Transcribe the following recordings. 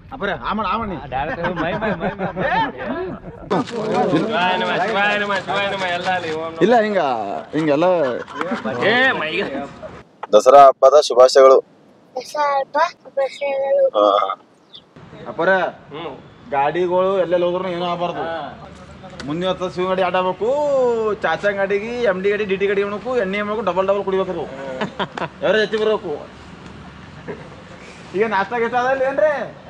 ಅಪ್ಪರೇ ಆಮಣ ಆಮಣಿ ಇಲ್ಲ ಹಿಂಗ ಹಿಂಗೆಲ್ಲ ದಸರಾ ಹಬ್ಬದ ಶುಭಾಶಯಗಳು ಸ್ವಲ್ಪ ಬಸ್ಸುಗಳು ಅಪ್ಪರ ಗಾಡಿಗಳು ಎಲ್ಲೆಲ್ಲಿ ಹೋದ್ರು ಏನೂ ಆಗಬಾರ್ದು ಮುಂದಿನ ಹೊತ್ತ ಶಿವ ಗಾಡಿ ಆಡಬೇಕು ಚಾಚಾ ಗಾಡಿಗೆ ಎಮ್ ಡಿ ಗಾಡಿ ಡಿ ಟಿ ಗಾಡಿ ಉಣಕು ಎಣ್ಣೆ ಮಾಡ್ಬೇಕು ಡಬಲ್ ಡಬಲ್ ಕುಡಿಬೇಕು ಯಾರು ಹೆಚ್ಚು ಬರಬೇಕು ಈಗ ನಾಷ್ಟ ಗಿಷ್ಟ ಅದ ಏನ್ರಿ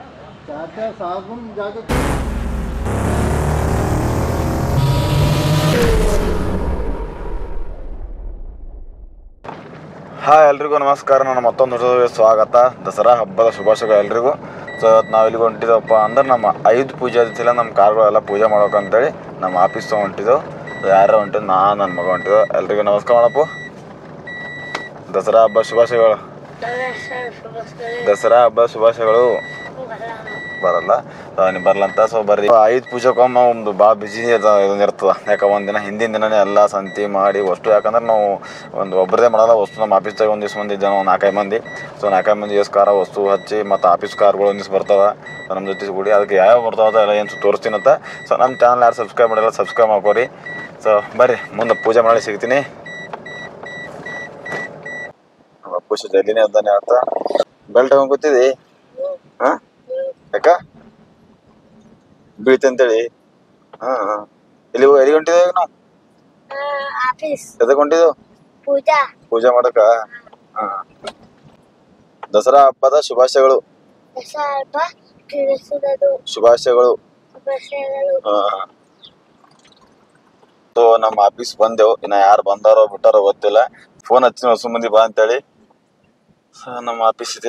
ಹಾಯ್ ಎಲ್ರಿಗೂ ನಮಸ್ಕಾರ ನನ್ನ ಮತ್ತೊಂದು ವಿಡಿಯೋಗೆ ಸ್ವಾಗತ ದಸರಾ ಹಬ್ಬದ ಶುಭಾಶಯಗಳು ಎಲ್ರಿಗೂ ಸೊ ಇವತ್ತು ನಾವು ಇಲ್ಲಿಗೆ ಹೊಂಟಿದ್ದೆವಪ್ಪ ಅಂದ್ರೆ ನಮ್ಮ ಐದು ಪೂಜೆ ಆದಿತ್ತಿಲ್ಲ ನಮ್ಮ ಕಾರ್ಗಳೆಲ್ಲ ಪೂಜೆ ಮಾಡ್ಬೇಕಂತೇಳಿ ನಮ್ಮ ಆಫೀಸ್ ಹೊಂಟಿದ್ದೆವು ಸೊ ಯಾರೋ ಹೊಂಟಿದ್ದು ನಾ ನನ್ನ ಮಗ ಹೊಂಟಿದ್ದೆವು ಎಲ್ರಿಗೂ ನಮಸ್ಕಾರ ಮಾಡಪ್ಪು ದಸರಾ ಹಬ್ಬ ಶುಭಾಶಯಗಳು ದಸರಾ ಹಬ್ಬ ಶುಭಾಶಯಗಳು ಬರಲ್ಲ ಸೊ ನೀವು ಬರಲ್ಲಂತ ಸೊ ಬರ್ರಿ ಐದು ಪೂಜೆಗೊಮ್ಮ ಒಂದು ಭಾಳ ಬಿಜಿ ಇದೊಂದು ಇರ್ತದೆ ಯಾಕೆ ಒಂದಿನ ಹಿಂದಿನ ದಿನನೇ ಎಲ್ಲ ಸಂತಿ ಮಾಡಿ ಅಷ್ಟು ಯಾಕಂದ್ರೆ ನಾವು ಒಂದು ಒಬ್ಬರದೇ ಮಾಡಲ್ಲ ವಸ್ತು ನಮ್ಮ ಆಫೀಸ್ದಾಗ ಒಂದು ದಿವ್ಸ ಮಂದಿ ಇದ್ದೇವೆ ನಾವು ನಾಲ್ಕೈದು ಮಂದಿ ಸೊ ನಾಲ್ಕೈದು ಮಂದಿ ದಿವಸ ಕಾರ ವಸ್ತು ಹಚ್ಚಿ ಮತ್ತು ಆಫೀಸ್ ಕಾರ್ಗಳು ಒಂದು ದಿವ್ಸ ಬರ್ತಾವೆ ಸೊ ನಮ್ಮ ಜೊತೆ ಕೂಡಿ ಅದಕ್ಕೆ ಯಾವ್ಯಾವ ಬರ್ತಾವ ಎಲ್ಲ ಏನು ತೋರಿಸ್ತೀನಂತ ಸೊ ನಮ್ಮ ಚಾನಲ್ ಯಾರು ಸಬ್ಸ್ಕ್ರೈಬ್ ಮಾಡಿಲ್ಲ ಸಬ್ಸ್ಕ್ರೈಬ್ ಮಾಡ್ಕೊರಿ ಸೊ ಬರ್ರಿ ಮುಂದೆ ಪೂಜೆ ಮಾಡಿ ಸಿಗ್ತೀನಿ ಪೂಜೆ ಜಲ್ದಿನೇ ಅಂತಾನೆ ಅಂತ ಬೆಲ್ಟ್ ತಗೊಂಡ್ ಕೂತಿದಿ ಹಾಂ ಯಾಕ ಬೀಳ್ತೆ ಅಂತೇಳಿ ಹಾ ಹಾ. ಎಲ್ಲಿ ಎಲ್ಲಿ ಹೊಂಟಿದ್ದೇವೆ ಈಗ ನಾವು ಆಫೀಸ್ ಎದಕ್ಕೆ ಹೊಂಟಿದ್ದು ಪೂಜಾ ಪೂಜೆ ಮಾಡಕ ಹಾ ದಸರಾ ಹಬ್ಬದ ಶುಭಾಶಯಗಳು ಸ್ವಲ್ಪ ತಿಳಿಸುವುದು ಶುಭಾಶಯಗಳು ಬಸ್ಸುಗಳು ಹಾ ಸೊ ನಮ್ಮ ಆಫೀಸ್ ಬಂದೆವು ಇನ್ನ ಯಾರು ಬಂದಾರೋ ಬಿಟ್ಟಾರೋ ಗೊತ್ತಿಲ್ಲ ಫೋನ್ ಹಚ್ಚಿನ ಹೊಸ ಮಂದಿ ಬಾ ಅಂತೇಳಿ ಸೊ ನಮ್ಮ ಆಫೀಸ್ ಇದೆ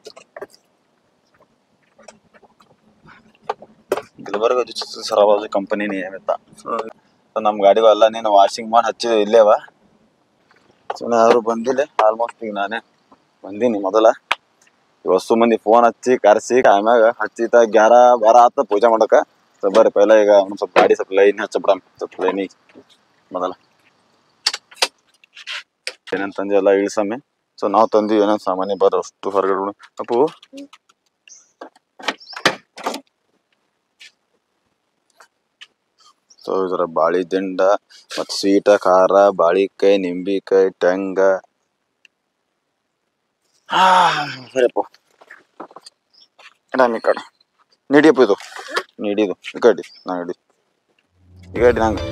ಗುಲ್ಬರ್ಗ ಸರಬರಾಜು ಕಂಪನಿ ನಿಯಮಿತ ಸೊ ನಮ್ಮ ಗಾಡಿಗೂ ಎಲ್ಲ ನೀನು ವಾಷಿಂಗ್ ಮಾಡಿ ಹಚ್ಚಿದ್ವಿ ಇಲ್ಲೇವ ಸೊ ಯಾರು ಬಂದಿಲ್ಲ ಆಲ್ಮೋಸ್ಟ್ ಈಗ ನಾನೇ ಬಂದೀನಿ ಮೊದಲ ಈ ಹೊಸ ಮಂದಿ ಫೋನ್ ಹಚ್ಚಿ ಕರೆಸಿ ಆಮ್ಯಾಗ ಹಚ್ಚಿತ ಗ್ಯಾರ ಬಾರ ಆತ ಪೂಜೆ ಮಾಡಕ ಸೊ ಬರ್ರಿ ಪೈಲ ಈಗ ಒಂದ್ ಸ್ವಲ್ಪ ಗಾಡಿ ಸ್ವಲ್ಪ ಲೈನ್ ಹಚ್ಚಬಿಡಮ್ ಸ್ವಲ್ಪ ಲೈನಿಗೆ ಮೊದಲ ಏನೇನ್ ತಂದಿ ಎಲ್ಲ ಇಳಿಸಮ್ಮೆ ಸೊ ನಾವು ತಂದಿವಿ ಏನೇನ್ ಸಾಮಾನ್ಯ ಬರ್ರಿ ಅಷ್ಟು ಹೊರಗಡೆ ಬಿಡು. ಅಪ್ಪು ಸೊ ಇದರ ಬಾಳಿ ದಿಂಡ ಮತ್ ಸ್ವೀಟ ಖಾರ ಬಾಳಿಕಾಯಿ ನಿಂಬಿಕಾಯಿ ಟೆಂಗ ಹಾ ಸರಿಯಪ್ಪ ಇಡಮ್ ಈ ಕಡೆ ನೀಡಿಯಪ್ಪ ಇದು ನೀಡಿದು ಈ ಕಡೆ ನಾ ಹಿಡಿ ಈ ಕಡೆ ನಂಗೆ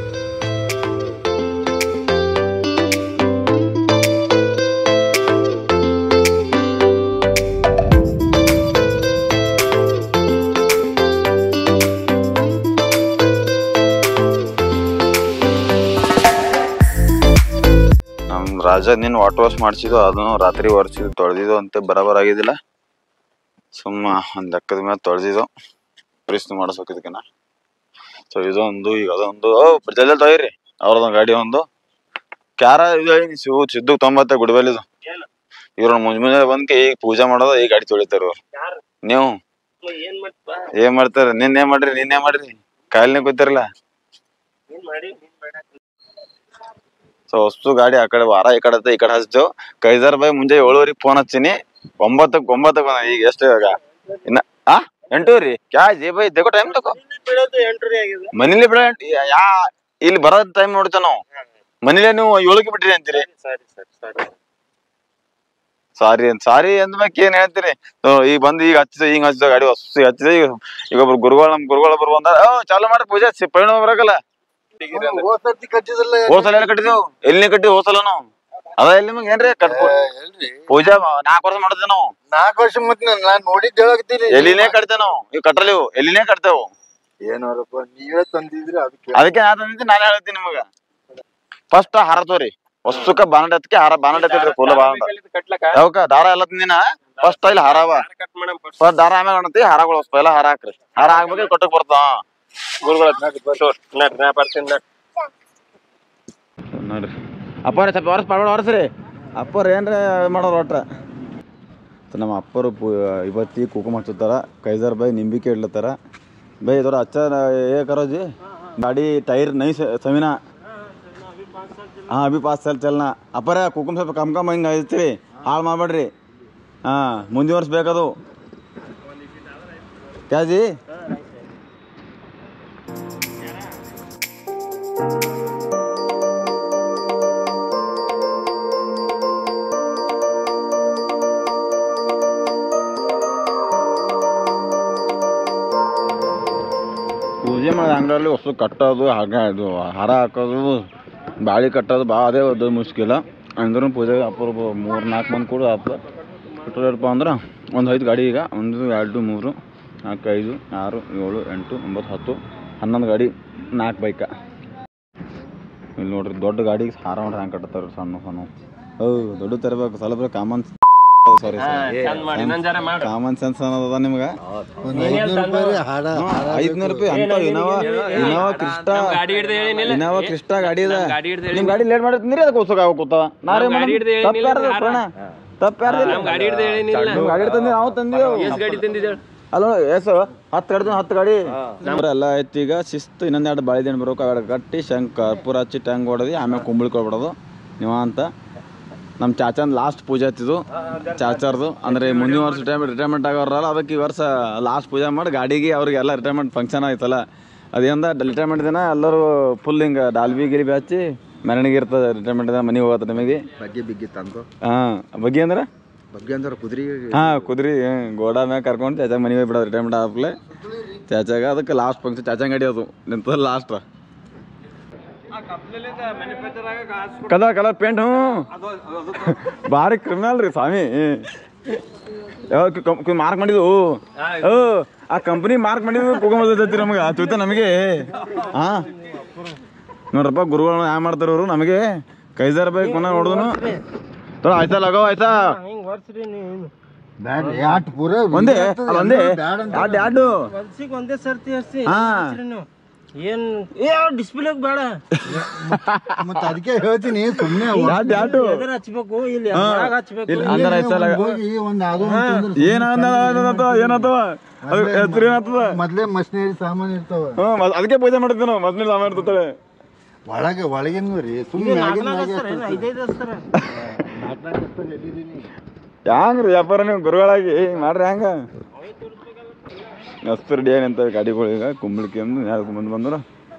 ನಮ್ ರಾಜ ನಿನ್ ವಾಟರ್ ವಾಶ್ ಮಾಡ್ಸಿದ್ದು ಅದನ್ನು ರಾತ್ರಿ ಒರೆಸಿದ್ದು ತೊಳೆದಿದ್ದು ಅಂತ ಬರಬರ್ ಆಗಿದ್ದಿಲ್ಲ ಸುಮ್ಮ ಒಂದ್ ಲೆಕ್ಕದ ಮೇಲೆ ತೊಳೆದಿದ್ದು ಪ್ರೀಸ್ತು ಮಾಡಿಸ್ಬೇಕು ಇದಕ್ಕೆನ ಸೊ ಇದೊಂದು ಈಗ ಅದೊಂದು ಓ ಜಲ್ದಿ ತೊಗೊಳ್ರಿ ಅವ್ರದೊಂದು ಗಾಡಿ ಒಂದು ಕ್ಯಾರ ಇದು ಹೇಳಿ ಶಿವು ಸಿದ್ದು ತೊಂಬತ್ತ ಗುಡಿಬಲ್ಲಿದು ಇವ್ರ ಮುಂಜಾನೆ ಬಂದ್ಕೆ ಈಗ ಪೂಜೆ ಮಾಡೋದು ಈ ಗಾಡಿ ತೊಳಿತಾರ ಇವ್ರು ನೀವು ಏನ್ ಮಾಡ್ತಾರ ನಿನ್ನೆ ಮಾಡ್ರಿ ನಿನ್ನೆ ಮಾಡ್ರಿ ಕಾಯಿಲೆ ಕೂತಿರಲ್ಲ ಸೊ ಹೊಸ್ತು ಗಾಡಿ ಆ ಕಡೆ ವಾರ ಈ ಕಡೆ ಈ ಕಡೆ ಹಚ್ಚಿದೆವು ಕೈದಾರ್ ಬಾಯ್ ಮುಂಜೆ ಏಳುವರೆಗೆ ಫೋನ್ ಹಚ್ಚಿನಿ ಒಂಬತ್ತಕ್ಕೆ ಒಂಬತ್ತಕ್ಕೆ ಬಂದ ಈಗ ಎಷ್ಟು ಇವಾಗ ಇನ್ನ ಆ ಎಂಟೂರಿ ಕ್ಯಾ ಜೇ ಬೈ ದೇಕೋ ಟೈಮ್ ತಗೋ ಮನೇಲಿ ಬಿಡ ಯಾ ಇಲ್ಲಿ ಬರೋ ಟೈಮ್ ನೋಡ್ತೇವೆ ನಾವು ಮನೇಲೆ ನೀವು ಏಳಕ್ಕೆ ಬಿಟ್ರಿ ಅಂತೀರಿ ಸಾರಿ ಅಂತ ಸಾರಿ ಅಂದ್ಮ್ಯಾಕ ಏನ್ ಹೇಳ್ತೀರಿ ಸೊ, ಈಗ ಬಂದು ಈಗ ಹಚ್ಚಿದ ಈಗ ಹಚ್ಚಿದ ಗಾಡಿ ಹೊಸ ಹಚ್ಚಿದೆ ಈಗ ಈಗ ಒಬ್ರು ಗುರುಗಳು ನಮ್ ಗುರುಗಳು ಒಬ್ರು ಬಂದಾರ ಓ ಚಾಲು ಮಾಡಿ ಪೂಜೆ ಸಿ- ಪರಿಣಾಮ ಬರಕಲ್ಲ ಹೋಸಲ ಎಲ್ಲ ಕಟ್ಟಿದೆವು ಎಲ್ಲಿ ಕಟ್ಟಿದ್ವಿ ಹೋಸಲ ನಾವು ಅದ ಎಲ್ಲಿ ನಿಮಗೆ ಏನ್ರಿ ಕಟ್ ಪೂಜಾ ನಾಲ್ಕು ವರ್ಷ ಮಾಡಿದ್ವಿ ನಾವು ನಾಲ್ಕು ವರ್ಷ ಮತ್ತೆ ನಾನ್ ನೋಡಿದ್ ಹೇಳಕತ್ತೀನಿ ಎಲ್ಲಿನೇ ಕಟ್ತೇವೆ ನಾವು ಇವ್ ಕಟ್ಟಲಿವು ಎಲ್ಲಿನೇ ಕಟ್ತೇವು ಏನಾರಪ್ಪ ನೀವೇ ತಂದಿದ್ರಿ ಅದಕ್ಕೆ ಅದಕ್ಕೆ ನಾ ತಂದಿದ್ದು ನಾನು ಹೇಳ್ತೀನಿ ನಿಮಗ ಫಸ್ಟ್ ಹಾರ ತೋರಿ ವಸ್ತುಕ ಬಾನಡ ಎತ್ತಕ್ಕೆ ಹಾರ ಬಾನಡ ಎತ್ತಿದ್ರಿ ಫುಲ್ ಬಾನಡ ಯಾವಕ ದಾರ ಎಲ್ಲ ತಂದಿನ ಫಸ್ಟ್ ಇಲ್ಲಿ ಹಾರವ ಫಸ್ಟ್ ದಾರ ಆಮ್ಯಾಗ ಕಾಣತಿ ಹಾರಗಳು ಎಲ್ಲ ಹಾರ ಹಾಕ್ರಿ ಹಾರ ಹಾಕ್ಬೇಕು ಕೊಟ್ಟಕ್ ಬರ್ತಾವ ನೋಡ್ರಿ ಅಪ್ಪಾರ ಸ್ವಲ್ಪ ವರ್ಷ ಪಾಡ್ಬೇಡ ವರ್ಷರಿ ಅಪ್ಪರ್ ಏನ್ರ ಮಾಡೋರು ಒಟ್ರ ಸೊ ನಮ್ಮ ಅಪ್ಪರು ಪು ಇವತ್ತಿ ಕುಕುಮ ಹಚ್ಚುತ್ತಾರ ಕೈಜರ್ ಬೈ ನಿಂಬಿಕೆ ಇಡ್ಲತ್ತಾರ ಬೈ ಇದರ ಅಚ್ಚ ಏ ಕರೋಜಿ ಗಾಡಿ ಟೈರ್ ನೈ ಸವಿನ ಹಾಂ ಅಭಿ ಪಾಸ್ ಸಲ್ ಚಲ್ನ ಅಪ್ಪರ ಕುಕುಮ್ ಸ್ವಲ್ಪ ಕಮ್ ಕಮ್ ಹಿಂಗೆ ಐತ್ರಿ ಹಾಳು ಮಾಡಬೇಡ್ರಿ ಹಾಂ ಮುಂದಿನ ವರ್ಷ ಬೇಕದು क्या जी ಪೂಜೆ ಮಾಡೋ ಅಂಗಡಿಯಲ್ಲಿ ಹೊಸ ಕಟ್ಟೋದು ಹಾಗೆ ಇದು ಹಾರ ಹಾಕೋದು ಬಾಳಿ ಕಟ್ಟೋದು ಭಾಳ ಅದೇ ದೊಡ್ಡ ಮುಷ್ಕಿಲ್ಲ ಅಂದ್ರೂ ಪೂಜೆಗೆ ಅಪೂರ್ವ ಮೂರು ನಾಲ್ಕು ಮಂದಿ ಕೂಡ ಹಬ್ಬ ಬಿಟ್ಟರಪ್ಪ ಅಂದ್ರೆ ಒಂದು ಐದು ಗಾಡಿ ಈಗ ಒಂದು ಎರಡು ಮೂರು ನಾಲ್ಕು ಐದು ಆರು ಏಳು ಎಂಟು ಒಂಬತ್ತು ಹತ್ತು ಹನ್ನೊಂದು ಗಾಡಿ ನಾಲ್ಕು ಬೈಕ ಇಲ್ಲಿ ನೋಡ್ರಿ ದೊಡ್ಡ ಗಾಡಿಗೆ ಹಾರ ಮಾಡ್ರಿ ಹಂಗೆ ಕಟ್ತಾರೆ ಸಣ್ಣ ಸಣ್ಣ ಹೌದು ದೊಡ್ಡ ತರಬೇಕು ಸ್ವಲ್ಪ ಕಾಮನ್ ಸಾರಿ ಕಾಮನ್ ಸೆನ್ಸ್ ಅನ್ನೋದ ನಿಮ್ಗೆ ಒಂದ್ ಐದ್ನೂರು ರೂಪಾಯಿ ರೀ ಹಾಡ ಐದ್ನೂರು ರೂಪಾಯಿ ಅಂತ Innova Innova Crysta Innova Crysta ಗಾಡಿ ಅದ ನಿಮ್ ಗಾಡಿ ಲೇಟ್ ಮಾಡಿರ್ತೀನಿ ಅದಕ್ಕೆ ಹೊಸ ಕೂತಾವ ನಾರೇ ತಪ್ಪಾರ್ದು ನಿಮ್ ಗಾಡಿ ತಂದಿ ನಾವು ತಂದಿದ್ದೇವೆ ಅಲ್ಲ ಎಸ್ ಹತ್ತು ಗಾಡಿ ಹತ್ತು ಗಾಡಿ ಎಲ್ಲ ಆಯ್ತು ಈಗ ಶಿಸ್ತು ಇನ್ನೊಂದು ಎರಡು ಬಾಳಿ ದಿನ ಬರೋಕೆ ಅವಾಗ ಕಟ್ಟಿ ಶಂಕ ಕರ್ಪೂರ ಹಚ್ಚಿ ಟ್ಯಾಂಗ್ ಹೊಡೆದು ಆಮೇಲೆ ಕುಂಬಳಿಕೊಳ್ಬಿಡೋದು ನೀವು ಅಂತ ನಮ್ಮ ಚಾಚಂದ್ ಲಾಸ್ಟ್ ಪೂಜೆ ಹತ್ತಿದ್ದು ಚಾಚಾರ್ದು ಅಂದ್ರೆ ಮುಂದಿನ ವರ್ಷ ರಿಟೈರ್ಮೆಂಟ್ ರಿಟೈರ್ಮೆಂಟ್ ಆಗೋರಲ್ಲ ಅದಕ್ಕೆ ಈ ವರ್ಷ ಲಾಸ್ಟ್ ಪೂಜೆ ಮಾಡಿ ಗಾಡಿಗೆ ಅವ್ರಿಗೆ ಎಲ್ಲ ರಿಟೈರ್ಮೆಂಟ್ ಫಂಕ್ಷನ್ ಆಯ್ತಲ್ಲ ಅದೇಂದ ರಿಟೈರ್ಮೆಂಟ್ ದಿನ ಎಲ್ಲರೂ ಫುಲ್ ಹಿಂಗೆ ಡಾಲ್ಬಿ ಗಿಲ್ಬಿ ಹಚ್ಚಿ ಮೆರವಣಿಗೆ ಇರ್ತದೆ ರಿಟೈರ್ಮೆಂಟ್ ದಿನ ಮನೆಗೆ ಹೋಗುತ್ತೆ ನಿಮಗೆ ಬಗ್ಗೆ ಬಿಗ್ಗಿ ತಂದು ಹಾಂ ಬಗ್ಗೆ ಅಂದ್ರೆ ಬಗ್ಗೆ ಅಂದ್ರೆ ಕುದುರೆ ಹಾಂ ಕುದುರೆ ಗೋಡ ಮ್ಯಾಗ ಕರ್ಕೊಂಡು ಚಾಚಾಗ ಮನೆಗೆ ಹೋಗಿ ಬಿಡೋದು ರಿಟೈರ್ಮೆಂಟ್ ಆದ್ಮೇಲೆ ಚಾಚಾಗ ಅದಕ್ಕೆ ಲಾಸ್ಟ್ ಫಂಕ್ಷನ್ ಚಾಚಾಗ ಗಾಡಿ ಅದು ನಿಂತದ ಲಾಸ್ಟ್ ಕಲರ್ ಕಲರ್ ಪೇಂಟ್ ಹ್ಞೂ ಭಾರಿ ಕ್ರಿಮಿನಲ್ ರೀ ಸ್ವಾಮಿ ಯಾವಾಗ ಮಾರ್ಕ್ ಮಾಡಿದ್ವು ಓ ಆ ಕಂಪ್ನಿ ಮಾರ್ಕ್ ಮಾಡಿದ್ವು ಕುಗೊಂಬತ್ತೈತಿ ನಮಗೆ ಆ ಚೂತ ನಮಗೆ ಹಾ ನೋಡ್ರಪ್ಪ ಗುರುಗಳು ಯಾವ ಮಾಡ್ತಾರ ಅವರು ನಮಗೆ ಕೈದಾರ ಬೇಕು ಕೊನ ನೋಡಿದ್ನು ತೊಳ ಆಯ್ತಾ ಲಗೋ ಆಯ್ತಾ ಬ್ಯಾಡ್ರಿ ಆಟ್ ಪೂರ ಒಂದೇ ಅಲ್ಲ ಒಂದೇ ಬ್ಯಾಡ ಅಂತ ಎರಡು ಎರಡು ವರ್ಷಕ್ಕೆ ಒಂದೇ ಸರ್ತಿ ಹಚ್ತಿ ಹಾ ಏನ್ ಏ ಡಿಸ್ಪ್ಲೇ ಬೇಡ ಮತ್ತ ಅದಕ್ಕೆ ಹೇಳ್ತೀನಿ ಸುಮ್ನೆ ಎರಡು ಎರಡು ಎದ್ರ ಹಚ್ಬೇಕು ಇಲ್ಲಿ ಒಳಗ್ ಹಚ್ಬೇಕು ಇಲ್ಲ ಅಂದ್ರೆ ಆಯ್ತಾ ಲಗ ಹೋಗಿ ಒಂದ್ ಅದು ಒಂದ್ ತಂದ್ರೆ ಏನಾದ ಏನಾತವ ಅದು ಹೆಸರು ಏನಾಗ್ತದ ಮೊದ್ಲೇ ಮಷಿನರಿ ಸಾಮಾನ್ ಇರ್ತಾವ ಹ್ಞೂ ಮ- ಅದಕ್ಕೆ ಪೂಜೆ ಮಾಡಿದ್ವಿ ನಾವು ಮೊದಲನೇ ಸಾಮಾನು ಇರ್ತದೆ ಒಳಗೆ ಒಳಗಿನ ರೀ ಸುಮ್ನೆ ಮ್ಯಾಗಿನ ಮ್ಯಾಗೆ ಏನ್ ಐದೈದು ಹಚ್ತಾರ ನಾಲ್ಕ್ ನಾಲ್ಕ್ ಹಚ್ತಾರೆ ಎಲ್ಲಿದೀನಿ ಹ್ಯಾಂಗ್ರಿ ವ್ಯಾಪಾರ ನೀವು ಗುರುಗಳಾಗಿ ಮಾಡ್ರಿ ಹ್ಯಾಂಗ ಅಷ್ಟು ರೆಡಿ ಏನಂತ ಗಾಡಿಗಳು ಈಗ ಕುಂಬಳಕಿ ಅಂದು ಯಾರು ಮುಂದೆ ಬಂದ್ರು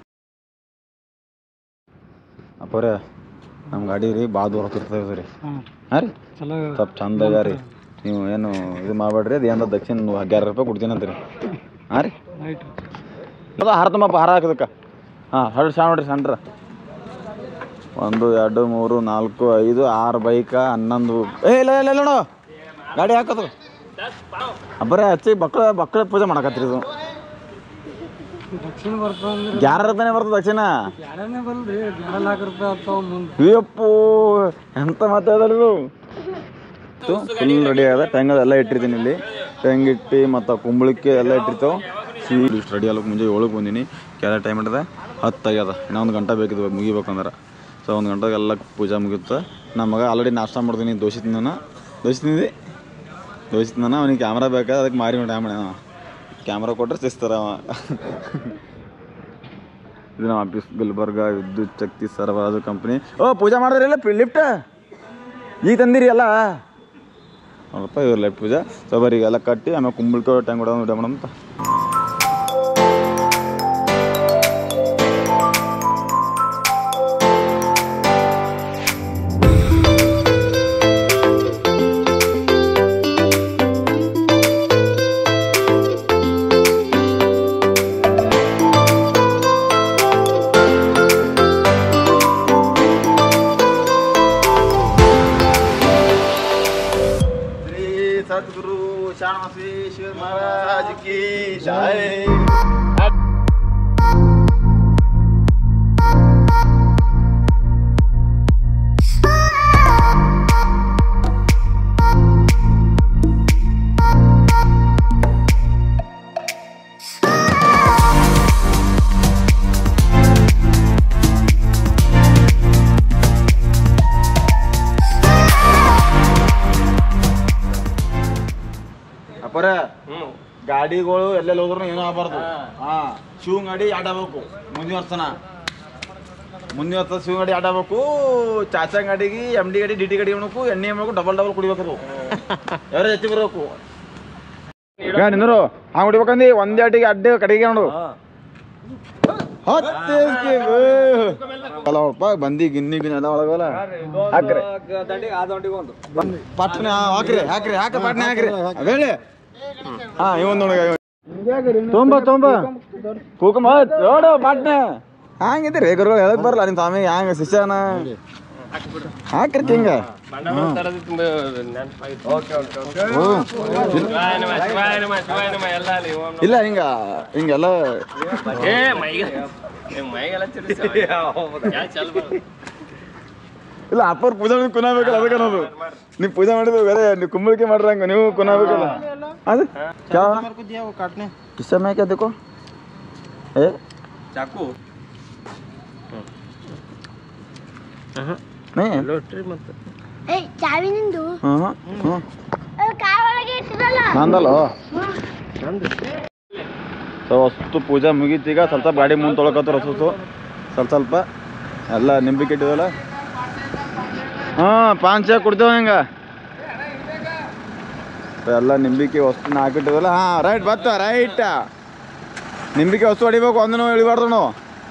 ಅಪ್ಪರ ನಮ್ಮ ಗಾಡಿ ರೀ ಭಾಳ ದೂರ ಹೋಗ್ತಿರ್ತದೆ ರೀ ಹಾಂ ರೀ ಸ್ವಲ್ಪ ಚಂದ ಆಗ್ಯ ರೀ ನೀವು ಏನು ಇದು ಮಾಡಬೇಡ್ರಿ ಅದು ಏನದ ದಕ್ಷಿಣ ಹಗ್ಯಾರ ರೂಪಾಯಿ ಕೊಡ್ತೀನಿ ಅಂತೀರಿ ಹಾಂ ರೀ ಅದ ಹಾರ ತುಂಬಪ್ಪ ಹಾರ ಹಾಕೋದಕ್ಕೆ ಹಾಂ ಹರಡು ಸಣ್ಣ ನೋಡ್ರಿ ಸಣ್ಣ ಒಂದು ಎರಡು ಮೂರು ನಾಲ್ಕು ಐದು ಆರು ಬೈಕ ಹನ್ನೊಂದು ಏ ಇಲ್ಲ ಇಲ್ಲ ಇಲ್ಲ ನೋಡು ಗಾಡಿ ಹಾಕೋದು ಅಬ್ಬರೇ ಹಚ್ಚಿ ಮಕ್ಳ ಮಕ್ಳ ಪೂಜೆ ಮಾಡಕತ್ರಿ ಇದು ದಕ್ಷಿಣ ಬರ್ತಂದ್ರೆ ಯಾರ ತಾನೇ ಬರ್ತದೆ ದಕ್ಷಿಣ ಯಾರನೇ ಬಲ್ರಿ ಎರಡು ನಾಲ್ಕು ರೂಪಾಯಿ ಆಗ್ತಾವ ಮುಂದೆ ಅಯ್ಯಪ್ಪೋ ಎಂತ ಮಾತಾಡೋದು ಇದು ಫುಲ್ ರೆಡಿ ಆದ ಟೆಂಗ್ ಎಲ್ಲ ಇಟ್ಟಿರ್ತೀನಿ ಇಲ್ಲಿ ಟೆಂಗ್ ಇಟ್ಟು ಮತ್ತು ಕುಂಬಳಕ್ಕೆ ಎಲ್ಲ ಇಟ್ಟಿರ್ತಾವೆ ಸೀ ಇಷ್ಟು ರೆಡಿ ಆಗಕ್ಕೆ ಮುಂಜೆ ಏಳಕ್ಕೆ ಬಂದೀನಿ ಕೆಲ ಟೈಮ್ ಇಟ್ಟದ ಹತ್ತು ಆಗ್ಯದ ಇನ್ನೂ ಒಂದು ಗಂಟೆ ಬೇಕಿದ್ವು ಮುಗಿಬೇಕಂದ್ರೆ ಸೊ ಒಂದು ಗಂಟೆಗೆ ಎಲ್ಲ ಪೂಜೆ ಮುಗಿಯುತ್ತೆ ನಮ್ಮ ಮಗ ಆಲ್ರೆಡಿ ನಾಷ್ಟ ಮಾಡ್ತೀನಿ ದೋಸೆ ತಿಂದಾನ ದೋಸೆ ತಿಂದಿದ್ದೆ ದೋಸೆ ತಿಂದಾನ ಅವನಿಗೆ ಕ್ಯಾಮ್ರಾ ಬೇಕಾದ ಅದಕ್ಕೆ ಮಾರಿ ನೋಡಿ ಆಮೇಲೆ ಕ್ಯಾಮ್ರಾ ಕೊಟ್ಟರೆ ಸಿಸ್ತಾರ ಅವ ಇದು ನಮ್ಮ ಆಫೀಸ್ ಗುಲ್ಬರ್ಗ ವಿದ್ಯುತ್ ಶಕ್ತಿ ಸರಬರಾಜು ಕಂಪ್ನಿ ಓ ಪೂಜೆ ಮಾಡಿದ್ರಲ್ಲ ಲಿಫ್ಟ್ ಈಗ ತಂದಿರಿ ಎಲ್ಲ ನೋಡಪ್ಪ ಇವ್ರ ಲಿಫ್ಟ್ ಪೂಜೆ ಸೊ ಬರೀ ಎಲ್ಲ ಕಟ್ಟಿ ಆಮೇಲೆ ಕುಂಬಳಕ ಟೈಮ್ ಕೊಡೋದು ಊಟ ಮಾಡೋಣ ಅಂತ ಶ್ರೀ ಸದ್ಗುರು ಶಾಣಬಸವೇಶ್ವರ ಮಹಾರಾಜ್ ಕಿ ಜೈ ಅಪ್ಪರ ಗಾಡಿಗಳು ಎಲ್ಲೆಲ್ಲಿ ಹೋದ್ರು ಏನೂ ಆಗಬಾರ್ದು ಹಾ ಶಿವ್ ಗಾಡಿ ಆಡಬೇಕು ಮುಂದಿನ ವರ್ಷನ ಮುಂದಿನ ವರ್ಷ ಶಿವ್ ಗಾಡಿ ಆಡಬೇಕು ಚಾಚಾ ಗಾಡಿಗೆ ಎಮ್ ಡಿ ಗಾಡಿ ಡಿ ಟಿ ಗಾಡಿ ಉಣಕು ಎಣ್ಣೆ ಮಾಡಬೇಕು ಡಬಲ್ ಡಬಲ್ ಕುಡಿಬೇಕು ಯಾರು ಎತ್ತಿ ಬರಬೇಕು ಈಗ ನಿಂದ್ರು ಹಂಗ್ ಹೊಡಿಬೇಕಂದಿ ಒಂದೇ ಅಟ್ಟಿಗೆ ಅಡ್ಡೆ ಕಡೆಗೆ ನೋಡು ಹತ್ತೇಸ್ಗೆ ಅಲ್ಲ ಒಳಪ ಬಂದಿ ಗಿನ್ನಿ ಗಿನ್ನಿ ಎಲ್ಲ ಒಳಗಲ್ಲ ಹಾಕ್ರಿ ಪಟ್ನೆ ಹಾಕ್ರಿ ಹಾಕ್ರಿ ಹಾಕ ಪಟ್ನೆ ಹಾಕ್ರಿ ಅದೇಳಿ ಹಾ ಇವನ್ ನೋಡ ತೊಂಬ ತೊಂಬ ಕುಕುಮ ನೋಡು ಪಟ್ನೆ ಹಂಗಿದ್ರಿ ಗುರು ಹೇಳಕ್ ಬರಲ್ಲ ನಿಮ್ ಸ್ವಾಮಿ ಹ್ಯಾಂಗ ಶಿಷ್ಯನ ಹಾಕ್ರಿ ಹಿಂಗ ಇಲ್ಲ ಹಿಂಗ ಹಿಂಗೆಲ್ಲ ಇಲ್ಲ ಅಪ್ಪರ್ ಪೂಜೆ ಮಾಡಿ ಕುನಾಬೇಕಲ್ಲ ಅದಕ್ಕೆ ಅನ್ನೋದು ನೀವು ಪೂಜೆ ಮಾಡಿದ್ರು ಬೇರೆ ನೀವು ಕುಂಬಳಿಕೆ ಮಾಡ್ರಂಗ ನೀವು ಕುನಾಬೇಕಲ್ಲ ಅದು ಕ್ಯಾ काटने किस समय क्या देखो ए चाकू नहीं है ಲೋಟ್ರಿ ಮತ್ತೆ ಏ ಚಾವಿ ನಿಂದು हाँ हाँ हाँ ಕಾರ್ ಒಳಗೆ ಇಟ್ಟಿದಲ್ಲ ನಂದಲ್ಲೋ ಸೊ ಅಷ್ಟು ಪೂಜೆ ಮುಗೀತೀಗ ಸ್ವಲ್ಪ ಸ್ವಲ್ಪ ಗಾಡಿ ಮುಂದೆ ತೊಳಕತ್ತಾರ ಹೊಸು ಸ್ವಲ್ಪ ಸ್ವಲ್ಪ ಎಲ್ಲ ನಿಂಬಿಕೆ ಇಟ್ಟಿದಲ್ಲ ಹಾಂ ಪಾನ್ ಚಾ ಕುಡ್ತೇವ ಹಿಂಗ ಎಲ್ಲ ನಿಂಬಿಕೆ ವಸ್ತು ಹಾಕಿಟ್ಟಿದಲ್ಲ ಹಾಂ ರೈಟ್ ಬತ್ತ ರೈಟ್ ನಿಂಬಿಕೆ ವಸ್ತು ಹೊಡಿಬೇಕು ಒಂದೂ ಇಳಿಬಾರ್ದು ನಾವು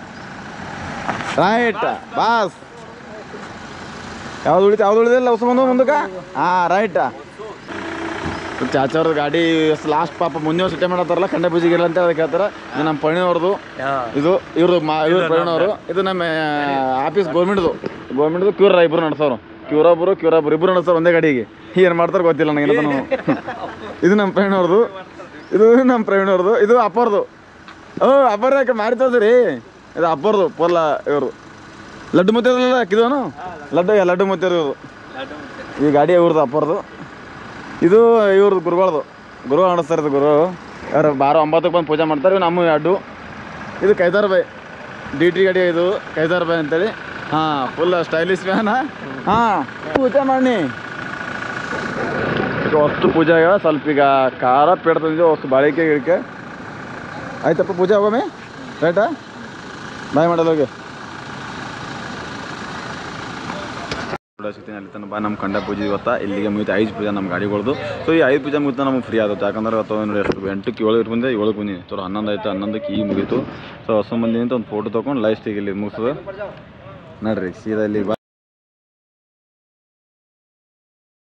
ರೈಟ್ ಬಾಸ್ ಯಾವ್ದು ಉಳಿತು ಯಾವ್ದು ಉಳಿದಿಲ್ಲ ಹೊಸ ಬಂದು ಮುಂದಕ್ಕೆ ಹಾಂ ರೈಟ್ ಚಾಚಾವ್ರ ಗಾಡಿ ಲಾಸ್ಟ್ ಪಾಪ ಮುಂದೆ ಸಿಟ್ಟೆ ಮಾಡತ್ತಾರಲ್ಲ ಕಂಡ ಪೂಜೆಗೆ ಇಲ್ಲ ಅಂತ ಅದಕ್ಕೆ ಹೇಳ್ತಾರೆ ಇದು ನಮ್ಮ ಪಣಿಯವ್ರದ್ದು ಇದು ಇವರು ಮಾ ಇವ್ರು ಪಣಿಯವರು ಇದು ನಮ್ಮ ಆಫೀಸ್ ಗೌರ್ಮೆಂಟ್ದು ಗೌರ್ಮೆಂಟ್ದು ಕ್ಯೂರ ಇಬ್ರು ನಡೆಸೋರು ಕ್ಯೂರೊಬ್ರು ಕ್ಯೂರೊಬ್ರು ಇಬ್ರು ನಡೆಸೋರು ಒಂದೇ ಗಾಡಿಗೆ ಏನು ಮಾಡ್ತಾರೆ ಗೊತ್ತಿಲ್ಲ ನನಗೆ ಇದು ನಮ್ಮ ಪ್ರವೀಣವ್ರದ್ದು ಇದು ನಮ್ಮ ಪ್ರವೀಣವ್ರದ್ದು ಇದು ಅಪ್ಪರ್ದು ಓ ಅಪ್ಪರ್ ಯಾಕೆ ಮಾಡಿ ತೋರ್ಸ್ರಿ ಇದು ಅಪ್ಪರ್ದು ಪೋಲ್ಲ ಇವರು ಲಡ್ಡು ಮುತ್ತಿರಲ್ಲ ಇದವನು ಲಡ್ಡು ಲಡ್ಡು ಮುತ್ತಿರೋದು ಈ ಗಾಡಿ ಇವ್ರದ್ದು ಅಪ್ಪರ್ದು ಇದು ಇವ್ರದ್ದು ಗುರುಗಳದು ಗುರು ನಡೆಸ್ತಾರೆ ಇದು ಗುರು ಯಾರು ಬಾರ ಒಂಬತ್ತಕ್ಕೆ ಬಂದು ಪೂಜೆ ಮಾಡ್ತಾರೆ ಇವು ನಮ್ಮ ಅಡ್ಡು ಇದು ಕೈದಾರ್ ಬಾಯ್ ಡಿ ಟಿ ಗಾಡಿ ಇದು ಕೈದಾರ್ ಬಾಯ್ ಅಂತೇಳಿ ಹಾಂ ಫುಲ್ ಸ್ಟೈಲಿಶ್ ಫ್ಯಾನ ಹಾಂ ಪೂಜೆ ಮಾಡಿ ಈಗ ಅಷ್ಟು ಪೂಜೆಗೆ ಸ್ವಲ್ಪ ಈಗ ಖಾರ ಪೇಡ ತಂದಿದ್ದು ಅಷ್ಟು ಬಾಳಿಕೆ ಗಿಡಕ್ಕೆ ಆಯ್ತಪ್ಪ ಪೂಜೆ ಹೋಗಮ್ಮೆ ರೈಟಾ ಬಾಯ್ ಮಾಡಲ್ಲ ಹೋಗಿ ಸಿಗ್ತೀನಿ ಅಲ್ಲಿ ತನಕ ಬಾ ನಮ್ಮ ಕಂಡ ಪೂಜೆ ಇವತ್ತ ಇಲ್ಲಿಗೆ ಮುಗಿತು ಐದು ಪೂಜೆ ನಮ್ಮ ಗಾಡಿಗಳದು ಸೊ ಈ ಐದು ಪೂಜೆ ಮುಗಿತ ನಮಗೆ ಫ್ರೀ ಆಗುತ್ತೆ ಯಾಕಂದ್ರೆ ಅವತ್ತು ನೋಡಿ ಎಷ್ಟು ಎಂಟಕ್ಕೆ ಏಳು ಬಂದೆ ಏಳಕ್ಕೆ ಬಂದಿನಿ ಸೊ ಹನ್ನೊಂದು ಆಯ್ತು ಹನ್ನೊಂದಕ್ಕೆ ಈಗ ಮುಗೀತು ಸೊ ಹೊಸ ಮಂದಿ ಅಂತ ಒಂದು ಫೋಟೋ ತೊಗೊಂಡು ಲೈಫ್ ಇಲ್ಲಿ ಮುಗಿಸ್ತದೆ ನೋಡ್ರಿ ಸೀದಾ ಇಲ್ಲಿ ಬಾ